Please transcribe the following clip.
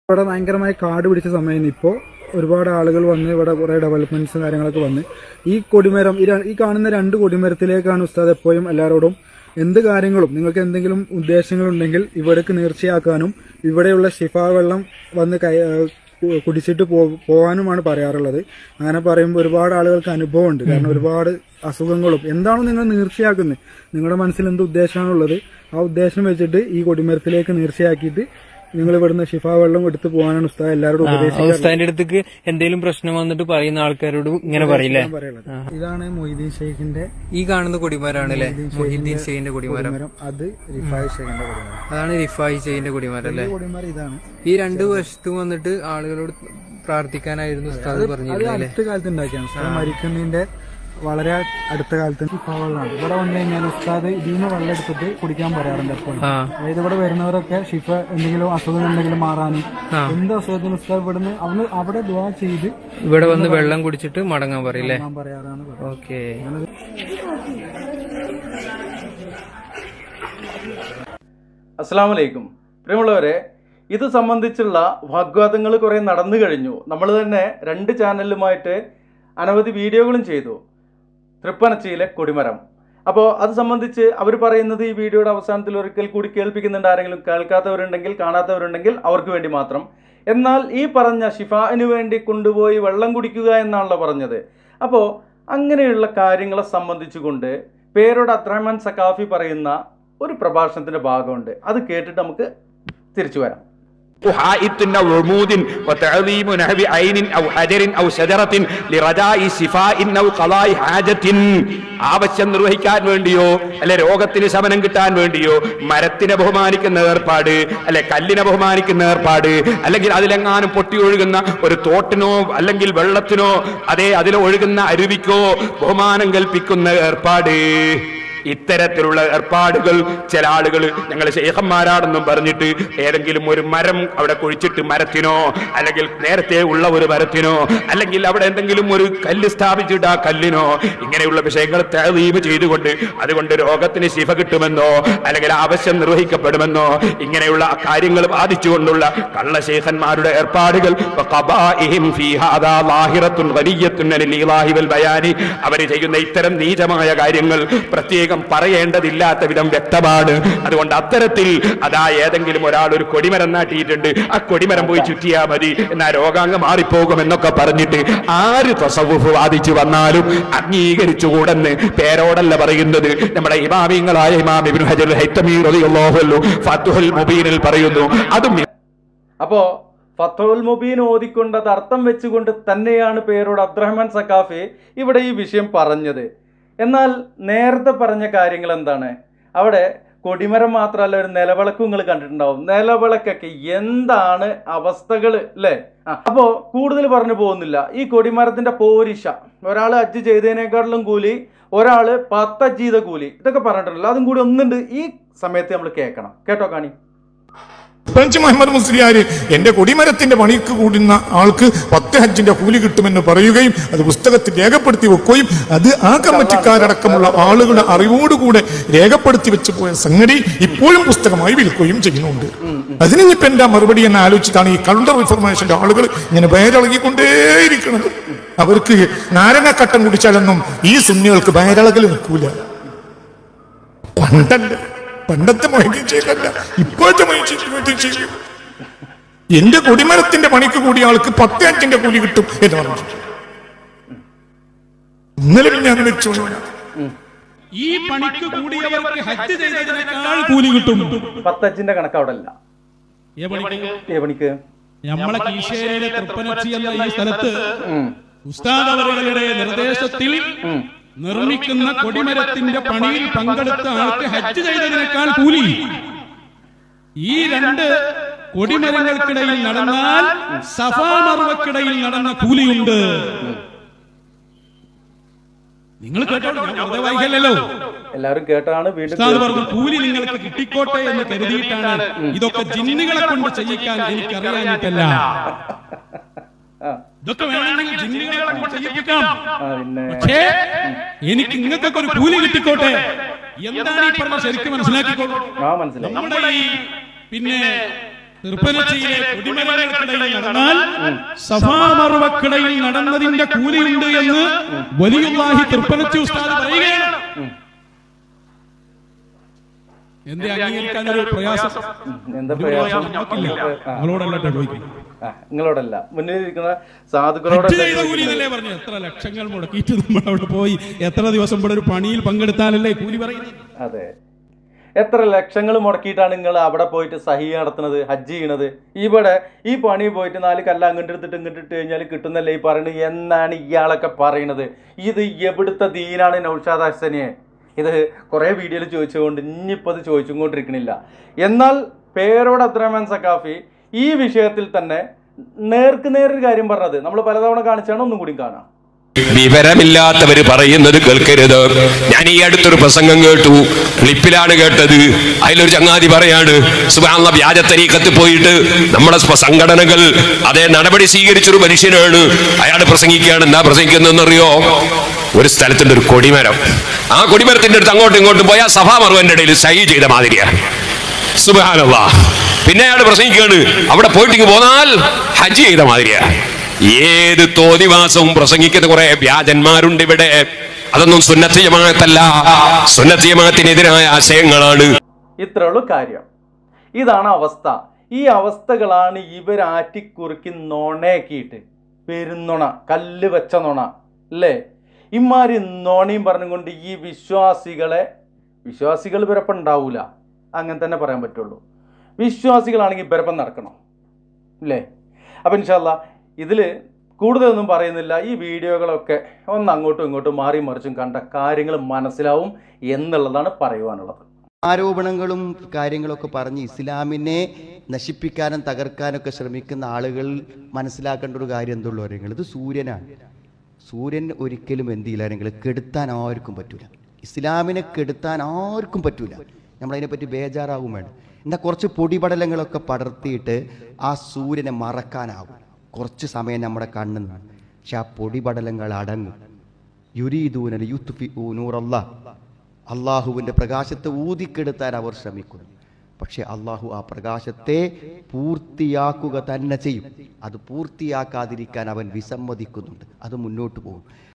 ഇവിടെ ഭയങ്കരമായി കാട് പിടിച്ച സമയം ഇപ്പോൾ ഒരുപാട് ആളുകൾ വന്ന് ഇവിടെ കുറെ ഡെവലപ്മെന്റ്സും കാര്യങ്ങളൊക്കെ വന്ന് ഈ കൊടിമരം ഈ ര- ഈ കാണുന്ന രണ്ട് കൊടിമരത്തിലേക്കാണ് ഉസ്താദ് എപ്പോഴും എല്ലാവരോടും എന്ത് കാര്യങ്ങളും നിങ്ങൾക്ക് എന്തെങ്കിലും ഉദ്ദേശങ്ങളുണ്ടെങ്കിൽ ഇവിടേക്ക് നേർച്ചയാക്കാനും ഇവിടെയുള്ള ഷിഫ വെള്ളം വന്ന് കൈ ഏഹ് കു- കുടിച്ചിട്ട് പോ- പോകാനുമാണ് പറയാറുള്ളത് അങ്ങനെ പറയുമ്പോൾ ഒരുപാട് ആളുകൾക്ക് അനുഭവമുണ്ട് കാരണം ഒരുപാട് അസുഖങ്ങളും എന്താണോ നിങ്ങൾ നേർച്ചയാക്കുന്നത് നിങ്ങളുടെ മനസ്സിൽ എന്ത് ഉദ്ദേശമാണുള്ളത് ആ ഉദ്ദേശം വെച്ചിട്ട് ഈ കൊടിമരത്തിലേക്ക് നേർച്ചയാക്കിയിട്ട് നിങ്ങൾ ഇവിടുന്ന് ഷിഫ വെള്ളം എടുത്ത് പോകാനാണ് ഉസ്താദ് എല്ലാവരോടും ഉപദേശിക്കുന്നത് ഉസ്താദിന്റെ അടുത്തേക്ക് എന്തെങ്കിലും പ്രശ്നം വന്നിട്ട് പറയുന്ന ആൾക്കാരോട് ഇങ്ങനെ പറയില്ലേ പറയുന്നത് ഇതാണ് മൊയ്തീൻ ഷെയ്ഖിന്റെ ഈ കാണുന്ന കൊടിമരാണ് അല്ലേ മൊഹിദ്ദീൻ ഷെയ്ഖിന്റെ കൊടിമരം കൊടിമരം അത് റിഫായ് ഷെയ്ഖിന്റെ കൊടിമരം അതാണ് റിഫായി ഷെയ്ഖിന്റെ കൊടിമരം അല്ലേ ഈ കൊടിമരം ഇതാണ് ഈ രണ്ട് വശത്തും വന്നിട്ട് ആളുകളോട് പ്രാർത്ഥിക്കാനായിരുന്നു ഉസ്താദ് അത് പറഞ്ഞിരുന്നത് അല്ലേ അടുത്ത കാലത്ത് ഉണ്ടാക്കിയാണ് ഉസ്താദ് മരിക്കുന്നതിന്റെ വളരെ അടുത്ത കാലത്ത് ഷിഫ വെള്ളമാണ് ഇവിടെ വന്നു കഴിഞ്ഞാൽ ഉസ്താദ് ഇതിൽ നിന്ന് വെള്ളം എടുത്തിട്ട് കുടിക്കാൻ പറയാറുണ്ട് എപ്പോഴും ആ അതായത് ഇവിടെ വരുന്നവരൊക്കെ ഷിഫ എന്തെങ്കിലും അസുഖം ഉണ്ടെങ്കിലും മാറാനും എന്ത് അസുഖത്തിനും ഉസ്താദ് ഇവിടുന്ന് അവിടെ അവിടെ ദ്വാ ചെയ്ത് ഇവിടെ വന്ന് വെള്ളം കുടിച്ചിട്ട് മടങ്ങാൻ പറയില്ലേ ഞാൻ പറയാറാണ് പറയുന്നത്. ഓക്കെ അസ്സാം വലൈക്കും പ്രിയമുള്ളവരെ ഇത് സംബന്ധിച്ചുള്ള വാഗ്വാദങ്ങൾ കുറേ നടന്നു കഴിഞ്ഞു നമ്മൾ തന്നെ രണ്ട് ചാനലിലുമായിട്ട് അനവധി വീഡിയോകളും ചെയ്തു തൃപ്പനച്ചിയിലെ കൊടിമരം അപ്പോൾ അത് സംബന്ധിച്ച് അവർ പറയുന്നത് ഈ വീഡിയോയുടെ അവസാനത്തിൽ ഒരിക്കൽ കൂടി കേൾപ്പിക്കുന്നുണ്ട് ആരെങ്കിലും കേൾക്കാത്തവരുണ്ടെങ്കിൽ കാണാത്തവരുണ്ടെങ്കിൽ അവർക്ക് വേണ്ടി മാത്രം എന്നാൽ ഈ പറഞ്ഞ ഷിഫാന് വേണ്ടി കൊണ്ടുപോയി വെള്ളം കുടിക്കുക എന്നാണല്ലോ പറഞ്ഞത് അപ്പോൾ അങ്ങനെയുള്ള കാര്യങ്ങളെ സംബന്ധിച്ചുകൊണ്ട് പേരോട് അബ്ദുറഹ്മാൻ സക്കാഫി ഒരു പ്രഭാഷണത്തിന്റെ ഭാഗമുണ്ട് അത് കേട്ടിട്ട് നമുക്ക് തിരിച്ചു വരാം حائط أو عمود وتعظيم نحو عين أو حجر أو شجرة لرجاء شفاء أو قضاء حاجة ആവശ്യം നിർവഹിക്കാൻ വേണ്ടിയോ അല്ലെ രോഗത്തിന് ശമനം കിട്ടാൻ വേണ്ടിയോ മരത്തിനെ ബഹുമാനിക്കുന്ന ഏർപ്പാട് അല്ലെ കല്ലിനെ ബഹുമാനിക്കുന്ന ഏർപ്പാട് അല്ലെങ്കിൽ അതിലെങ്ങാനും പൊട്ടി ഒഴുകുന്ന ഒരു തോട്ടിനോ അല്ലെങ്കിൽ വെള്ളത്തിനോ അതേ അതിൽ ഒഴുകുന്ന അരുവിക്കോ ബഹുമാനം കൽപ്പിക്കുന്ന ഏർപ്പാട് ഇത്തരത്തിലുള്ള ഏർപ്പാടുകൾ ചില ആളുകൾ ഞങ്ങൾ ശേഖന്മാരാണെന്നും പറഞ്ഞിട്ട് ഏതെങ്കിലും ഒരു മരം അവിടെ കുഴിച്ചിട്ട് മരത്തിനോ അല്ലെങ്കിൽ നേരത്തെ ഉള്ള ഒരു മരത്തിനോ അല്ലെങ്കിൽ അവിടെ എന്തെങ്കിലും ഒരു കല്ല് സ്ഥാപിച്ചിട്ട് ആ കല്ലിനോ ഇങ്ങനെയുള്ള വിഷയങ്ങൾ തെളീവ് ചെയ്തുകൊണ്ട് അതുകൊണ്ട് രോഗത്തിന് ശിഫ കിട്ടുമെന്നോ അല്ലെങ്കിൽ ആവശ്യം നിർവഹിക്കപ്പെടുമെന്നോ ഇങ്ങനെയുള്ള കാര്യങ്ങൾ ബാധിച്ചുകൊണ്ടുള്ള കള്ളശേഖന്മാരുടെ ഏർപ്പാടുകൾ വഖബാഇഹിം ഫീ ഹാദാ ലാഹിറത്തുൻ വലിയ്യത്തുൻ അനിൽ ഈളാഹി വൽ ബയാനി അവർ ചെയ്യുന്ന ഇത്തരം നീചമായ കാര്യങ്ങൾ പ്രത്യേകം പറയേണ്ടതില്ലാത്ത വിധം വ്യക്തമാണ് അതുകൊണ്ട് അത്തരത്തിൽ അതാ ഏതെങ്കിലും ഒരാൾ ഒരു കൊടിമരം നാട്ടിയിട്ടുണ്ട് ആ കൊടിമരം പോയി ചുറ്റിയാ മതി എന്നാ രോഗാംഗം മാറിപ്പോകും എന്നൊക്കെ പറഞ്ഞിട്ട് ആര് തസവുഫ് വാദിച്ചു വന്നാലും അംഗീകരിച്ചുകൂടെന്ന് പേരോടല്ല പറയുന്നത് നമ്മുടെ ഇമാമിങ്ങളായ ഇമാം ഇബ്നു ഹജർ ഹൈത്തമീ റളിയല്ലാഹു അൻഹു ഫത്ഹുൽ മുബീനിൽ പറയുന്നു അതും അപ്പോ ഫത്തോൽ മുബീൻ ഓതിക്കൊണ്ടത് അർത്ഥം വെച്ചുകൊണ്ട് തന്നെയാണ് പേരോട് അബ്ദുറഹ്മാൻ സക്കാഫി ഇവിടെ ഈ വിഷയം പറഞ്ഞത് എന്നാൽ നേരത്തെ പറഞ്ഞ കാര്യങ്ങൾ എന്താണ് അവിടെ കൊടിമരം മാത്രമല്ല ഒരു നിലവിളക്കും നിങ്ങൾ കണ്ടിട്ടുണ്ടാവും നിലവിളക്കൊക്കെ എന്താണ് അവസ്ഥകൾ അല്ലേ അപ്പോൾ കൂടുതൽ പറഞ്ഞു പോകുന്നില്ല ഈ കൊടിമരത്തിന്റെ പോരിശ ഒരാൾ അജ്ജ് ചെയ്തതിനേക്കാട്ടിലും കൂലി ഒരാൾ പത്തജ്ജ് ചെയ്ത കൂലി ഇതൊക്കെ പറഞ്ഞിട്ടുണ്ടല്ലോ അതും കൂടി ഒന്നുണ്ട് ഈ സമയത്ത് നമ്മൾ കേൾക്കണം കേട്ടോ കാണി ഫ്രഞ്ച് മുഹമ്മദ് മുസ്ലിയാര് എന്റെ കൊടിമരത്തിന്റെ പണിക്ക് കൂടുന്ന ആൾക്ക് പത്ത് ഹജ്ജിന്റെ കൂലി കിട്ടുമെന്ന് പറയുകയും അത് പുസ്തകത്തിൽ രേഖപ്പെടുത്തി വെക്കുകയും അത് ആ കമ്മിറ്റിക്കാരടക്കമുള്ള ആളുകളുടെ അറിവോടുകൂടെ രേഖപ്പെടുത്തി വെച്ച് പോയ സംഗതി ഇപ്പോഴും പുസ്തകമായി വിൽക്കുകയും ചെയ്യുന്നുണ്ട് അതിനിപ്പോ എന്താ മറുപടി എന്ന് ആലോചിച്ചിട്ടാണ് ഈ കൗണ്ടർ ഇൻഫർമേഷന്റെ ആളുകൾ ഇങ്ങനെ വയറിളകിക്കൊണ്ടേയിരിക്കുന്നത് അവർക്ക് നാരങ്ങക്കട്ടം കുടിച്ചാലൊന്നും ഈ സുന്നികൾക്ക് വയറിളകൽ നിൽക്കൂല പണ്ടല്ല പണ്ടത്തെ മൊയ്തീൻ ചെയ്തല്ല ഇപ്പോഴത്തെ മൊയ്തീൻ ചെയ്തു എന്റെ കൊടിമരത്തിന്റെ പണിക്ക് കൂടിയ ആൾക്ക് പത്ത് അഞ്ചിന്റെ കൂലി കിട്ടും എന്ന് പറഞ്ഞു ഇന്നലെ പിന്നെ അങ്ങനെ വെച്ചോളൂ ഈ പണിക്ക് കൂടിയവർക്ക് ഹജ്ജ് ചെയ്തതിനേക്കാൾ കൂലി കിട്ടും പത്തജ്ജിന്റെ കണക്ക് അവിടെ അല്ല ഏ പണിക്ക്? ഏ പണിക്ക് നമ്മളെ കീശേരിയിലെ തൃപ്പനച്ചി എന്ന ഈ സ്ഥലത്ത് ഉസ്താദ് അവരുടെ നിർദ്ദേശത്തിൽ നിർമ്മിക്കുന്ന കൊടിമരത്തിന്റെ പണിയിൽ പങ്കെടുത്ത ആൾക്ക് ഹജ്ജ് ചെയ്തതിനേക്കാൾ കൂലി ഈ രണ്ട് കൊടിമരങ്ങൾക്കിടയിൽ നടന്നാൽ സഫാ മറുവക്കിടയിൽ നടന്ന കൂലിയുണ്ട് നിങ്ങൾ കേട്ടോ ഞാൻ വെറുതെ വായിക്കല്ലോ എല്ലാവരും കേട്ടാണ് വീണ്ടും ഉസ്താദ് പറഞ്ഞു കൂലി നിങ്ങൾക്ക് കിട്ടിക്കോട്ടെ എന്ന് കരുതിയിട്ടാണ് ഇതൊക്കെ ജിന്നുകളെ കൊണ്ട് ചെയ്യിക്കാൻ എനിക്കറിയാനിട്ടല്ല ഇതൊക്കെ വേണമെങ്കിൽ ജിന്നുകളെ കൊണ്ട് ചെയ്യിപ്പിക്കാം ആ, പിന്നെ പക്ഷേ എനിക്ക് നിങ്ങൾക്കൊക്കെ ഒരു കൂലി കിട്ടിക്കോട്ടെ എന്താണ് ഈ പറഞ്ഞ ശരിക്കും മനസ്സിലാക്കിക്കോളൂ ആ മനസ്സിലായി നമ്മുടെ ഈ പിന്നെ തിർപ്പനച്ചിയിലെ കൊടിമരങ്ങൾക്കിടയിൽ നടന്നാൽ സഫാ മറുവക്കിടയിൽ നടന്നതിന്റെ കൂലിയുണ്ട് എന്ന് വലിയുള്ളാഹി തിർപ്പനച്ചി ഉസ്താദ് പറയുകയാണ് എന്തേ അംഗീകരിക്കാൻ ഒരു പ്രയാസം എന്താ ഒരു പ്രയാസം പ്രയാസം നമുക്കില്ല ആ. നിങ്ങളോടല്ല ചോദിക്കും ആ, നിങ്ങളോടല്ല മുന്നിൽ ഇരിക്കുന്ന ഹജ്ജ് സാധുക്കളോടല്ല ചെയ്ത കൂലി എന്നല്ലേ പറഞ്ഞു എത്ര ലക്ഷങ്ങൾ മുടക്കിയിട്ട് നമ്മൾ അവിടെ പോയി എത്ര ദിവസം ഇവിടെ ഒരു പണിയിൽ പങ്കെടുത്താലല്ലേ കൂലി പറയുന്നത് അതെ എത്ര ലക്ഷങ്ങൾ മുടക്കിയിട്ടാണ് നിങ്ങൾ അവിടെ പോയിട്ട് സഹി നടത്തുന്നത് ഹജ്ജ് ചെയ്യണത് ഇവിടെ ഈ പണി പോയിട്ട് നാല് കല്ല അങ്ങോട്ട് എടുത്തിട്ട് ഇങ്ങോട്ട് ഇട്ട് കഴിഞ്ഞാൽ കിട്ടുന്നല്ലേ ഈ പറയുന്നത് എന്നാണ് ഇയാളൊക്കെ പറയണത് ഇത് എവിടുത്തെ ദീനാണ് നൗഷാദ് ഹസനെ ഇത് കുറേ വീഡിയോയിൽ ചോദിച്ചുകൊണ്ട് ഇനിയിപ്പോൾ അത് ചോദിച്ചുകൊണ്ടിരിക്കണില്ല എന്നാൽ പേരോട് അബ്ദുറഹ്മാൻ സക്കാഫി ഈ വിഷയത്തിൽ തന്നെ നേർക്ക് നേരൊരു കാര്യം പറഞ്ഞത് നമ്മൾ പലതവണ കാണിച്ചാണ് ഒന്നും കൂടി കാണാം വിവരമില്ലാത്തവര് പറയുന്നത് കേൾക്കരുത് ഞാൻ ഈ അടുത്തൊരു പ്രസംഗം കേട്ടു ക്ലിപ്പിലാണ് കേട്ടത് അതിലൊരു ചങ്ങാതി പറയാണ് സുബാനുള്ള വ്യാജ തരീക്കത്ത് പോയിട്ട് നമ്മുടെ സ്പ- സംഘടനകൾ അതേ നടപടി സ്വീകരിച്ചൊരു മനുഷ്യനാണ് അയാൾ പ്രസംഗിക്കുകയാണ് എന്താ പ്രസംഗിക്കുന്നതെന്നറിയോ ഒരു സ്ഥലത്തുണ്ട് ഒരു കൊടിമരം ആ കൊടിമരത്തിന്റെ അടുത്ത് അങ്ങോട്ടും ഇങ്ങോട്ടും പോയാൽ സഭാ മറുവന്റെ ഇടയിൽ സഹി ചെയ്ത മാതിരിയാണ് സുബാനല്ല പിന്നെ അയാൾ പ്രസംഗിക്കുകയാണ് അവിടെ പോയിട്ട് പോന്നാൽ ഹജ്ജ് ചെയ്ത മാതിരിയാ ഏത് തോന്നിവാസവും പ്രസംഗിക്കുന്ന കുറെ വ്യാജന്മാരുണ്ട് ഇവിടെ അതൊന്നും സുന്നത്ത് ജമാഅത്തല്ല സുന്നത്ത് ജമാഅത്തിനെതിരായ ആശയങ്ങളാണ് ഇത്രേ ഉള്ളൂ കാര്യം ഇതാണ് അവസ്ഥ ഈ അവസ്ഥകളാണ് ഇവർ ആറ്റിക്കുറുക്കി നുണയാക്കിയിട്ട് പെരുന്നുണ കല്ല് വെച്ച നുണ അല്ലേ ഇമാരി നുണയും പറഞ്ഞുകൊണ്ട് ഈ വിശ്വാസികളെ വിശ്വാസികൾ ഇവരപ്പം ഉണ്ടാവൂല അങ്ങനെ തന്നെ പറയാൻ പറ്റുള്ളൂ വിശ്വാസികളാണെങ്കിൽ ഇവരപ്പം നടക്കണം അല്ലേ അപ്പം ഇൻഷാല്ല ഇതിൽ കൂടുതലൊന്നും പറയുന്നില്ല ഈ വീഡിയോകളൊക്കെ ഒന്ന് അങ്ങോട്ടും ഇങ്ങോട്ടും മാറി മറിച്ചും കണ്ട കാര്യങ്ങൾ മനസ്സിലാവും എന്നുള്ളതാണ് പറയുവാനുള്ളത് ആരോപണങ്ങളും കാര്യങ്ങളൊക്കെ പറഞ്ഞ് ഇസ്ലാമിനെ നശിപ്പിക്കാനും തകർക്കാനൊക്കെ ശ്രമിക്കുന്ന ആളുകൾ മനസ്സിലാക്കേണ്ട ഒരു കാര്യം എന്തുള്ളൂ കാര്യങ്ങൾ ഇത് സൂര്യനാണ് സൂര്യൻ ഒരിക്കലും എന്ത് ചെയ്യില്ല നിങ്ങൾ കെടുത്താൻ ആർക്കും പറ്റൂല ഇസ്ലാമിനെ കെടുത്താൻ ആർക്കും പറ്റൂല നമ്മളതിനെപ്പറ്റി ബേജാറാവും വേണം എന്നാൽ കുറച്ച് പൊടിപടലങ്ങളൊക്കെ പടർത്തിയിട്ട് ആ സൂര്യനെ മറക്കാനാവും കുറച്ച് സമയം നമ്മുടെ കണ്ണിൽ നിന്നാണ് പക്ഷെ ആ പൊടിപടലങ്ങൾ അടങ്ങും യുരീദൂനൽ യുത്ഫി നൂറല്ലാ അള്ളാഹുവിൻ്റെ പ്രകാശത്തെ ഊതിക്കെടുത്താൻ അവർ ശ്രമിക്കുന്നു പക്ഷെ അള്ളാഹു ആ പ്രകാശത്തെ പൂർത്തിയാക്കുക തന്നെ ചെയ്യും അത് പൂർത്തിയാക്കാതിരിക്കാൻ അവൻ വിസമ്മതിക്കുന്നുണ്ട് അത് മുന്നോട്ട് പോകും